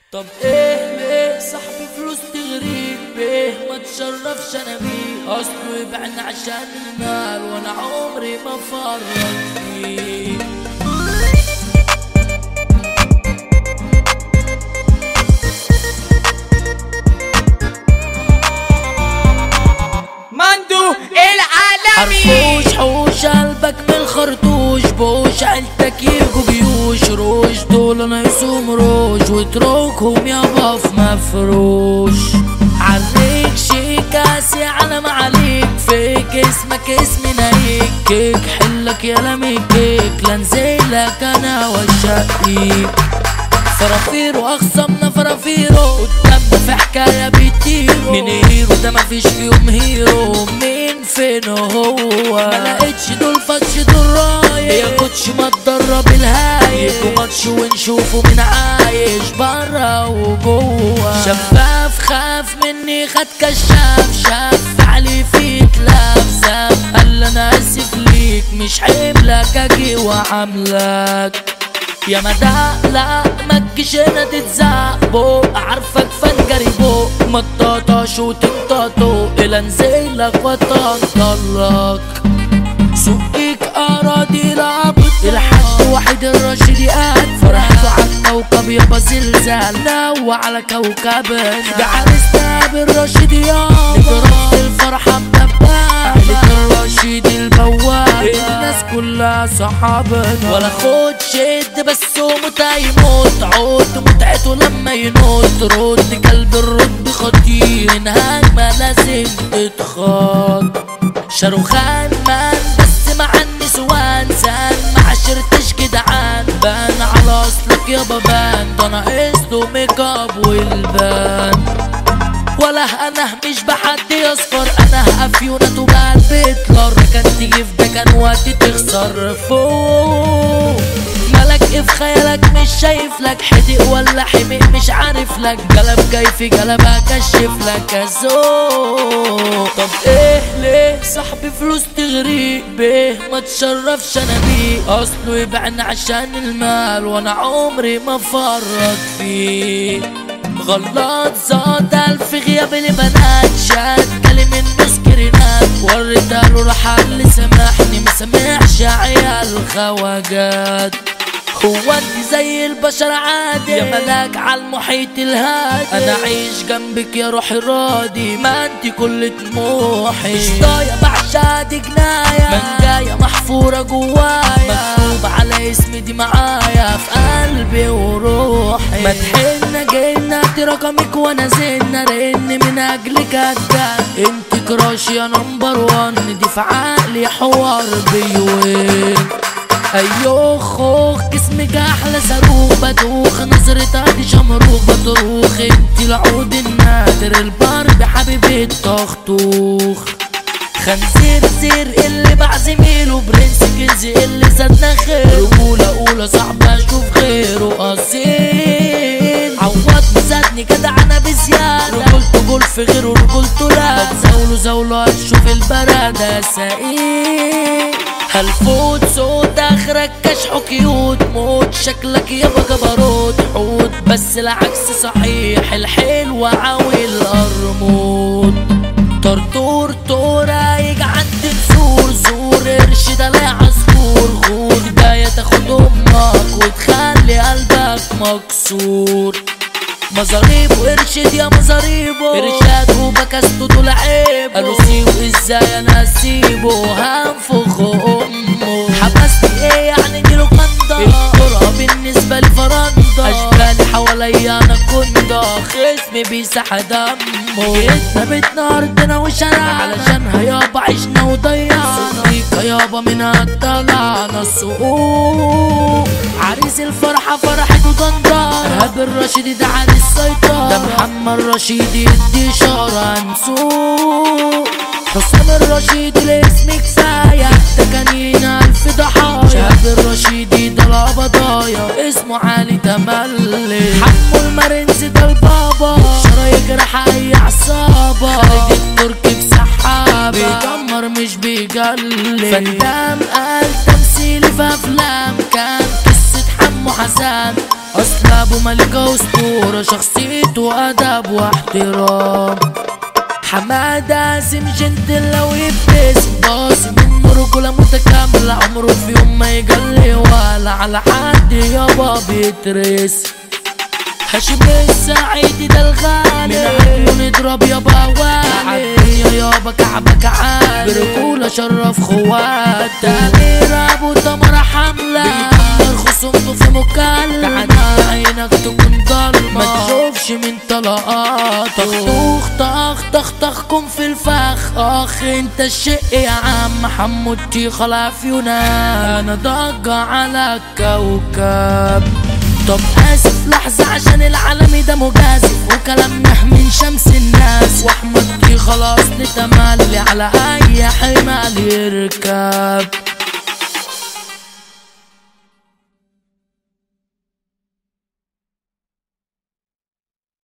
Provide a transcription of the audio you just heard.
طب ايه ليه صاحبي فلوس تغريك بيه ما تشرفش انا بيه اصله يبعني عشان المال وانا عمري ما فرط فيه مندو العالمي حرفوش حوش قلبك من الخرطوش بوش عيلتك يجوا جيوش روش دول ناقصهم روش واتركهم يابا في مفروش عليك شيك قاسي علم عليك فيك اسمك اسمي نايك كيك حلك يا لمي كيك لنزلك انا والشقيق فرافيرو اخصمنا فرافيرو قدامنا في حكايه بيطيروا من هيرو ده مفيش فيهم هيرو مين فين هو ما لقيتش دول فتش دول رايح يا كوتش ما تدرب الهايل يجوا ماتش ونشوفه مين عايش برا وجوه شفاف خاف مني خد كشاف شاف علي في تلاف ساب قال انا اسف ليك مش حملك اجي وعاملك يا مدى لا ما تجيش هنا تتزعق بوق عارفك فنجري بوق ما تطاطاش وتنططو الى انزلك وتنطلق سوقك اراضي رابط الحد واحد الراشد قاعد فرحته على الكوكب يابا زلزال نوى على كوكبنا ده عرسنا بالراشد يا نجرب الفرحة بدبابة لك الراشد البواب الناس كلها صحابنا ولا خد شد بس وموت هيموت عود متعته لما ينوت رد كلب الرد خطير من هجمة لازم تتخاط شاروخان مان بس مع النسوان زان ما عشرتش جدعان بان على اصلك يا بابان ده ناقص له ميك اب والبان ولا انا مش بحد يصفر انا افيونة وبقى بيتلر كان تيجي في ده كان وقت تخسر فوق مالك ايه في خيالك مش شايف لك حدق ولا حمق مش عارف لك قلب جاي في قلب اكشف لك الذوق طب ايه ليه صاحبي فلوس تغريق بيه ما تشرفش انا بيه اصله يبعني عشان المال وانا عمري ما فرط فيه غلط زاد الف غياب البنات شاد كلم المسكرينات وريتها له راح اللي سامحني ما سامحش عيال خواجات هو انت زي البشر عادي يا ملاك على المحيط الهادي انا عايش جنبك يا روحي راضي ما انت كل طموحي مش ضايع بعشاد جناية من جاية محفورة جوايا مكتوب على اسمي دي معايا في قلبي وروحي ما تحن جينا دي رقمك وانا زينا رن من اجلك ادان انت كراش يا نمبر وان دي في عقلي حوار بيوين ايوه خوخ جسمك احلى صاروخ بدوخ نظرتها دي شمروخ بطروخ انت العود النادر البرد حبيبي الطخطوخ خنزير زير اللي باع زميله برنس كنزي اللي زادنا خير رجولة أولى صعب أشوف غيره أصيل عوض زادني جدع أنا بزيادة رجولته جول في غيره رجولته لا زاوله زاوله هتشوف البرادة سقيل هالفوت صوت اخرك كشح كيوت موت شكلك يابا جبروت حوت بس العكس صحيح الحلو عاوي القرموط طرطور طورة يجي عند نسور زور قرش ده لا عصفور غور جاية تاخد امك وتخلي قلبك مكسور مزاريب وارشد يا مزاريبو ارشاد وبكسته طول عيبه قالوا سيبه ازاي انا اسيبه هنفخ امه حبستني ايه يعني دي لوكاندا الجرأة بالنسبة لي فرندا اشبالي حواليا انا كندا خصمي بيسح دمه جيتنا بيتنا ارضنا وشارعنا علشانها يابا عشنا وضيعنا صديقة يابا منها طلعنا السوق عريس الفرحة فرحته ضندار ايهاب الرشيد ده عن السيطرة ده محمد رشيد يدي اشارة نسوق حسام الرشيد الاسم كفاية ده كان ينال في ضحايا شهاب الرشيدي ده القبضايا اسمه علي تملي حمو المرنز ده البابا شرايك راح اي عصابة خالد التركي بسحابة بيدمر مش بيجلي فندام قال تمثيلي في افلام كان قصة حمو حسن اصل ابو ابو ملكة اسطورة شخصيته ادب واحترام حمادة سم جنتل لو يبتسم باص منه رجولة متكاملة عمره في يوم ما يجلي ولا على حد يابا بيترس هاشم السعيد ده الغالي من عقله نضرب يابا والي يا يابا كعبك عالي برجولة شرف خوات تامير ابو تمرة حملة خصومته في مكالمة عينك تكون ضلمة ما تشوفش من طلقاتك طخ طخ طخ طخكم في الفخ اخ انت الشق يا عم حمودتي خلاف يونان انا ضجة على الكوكب طب اسف لحظة عشان العالمي ده مجازف وكلام من شمس الناس واحمد دي خلاص نتملي على اي حمال يركب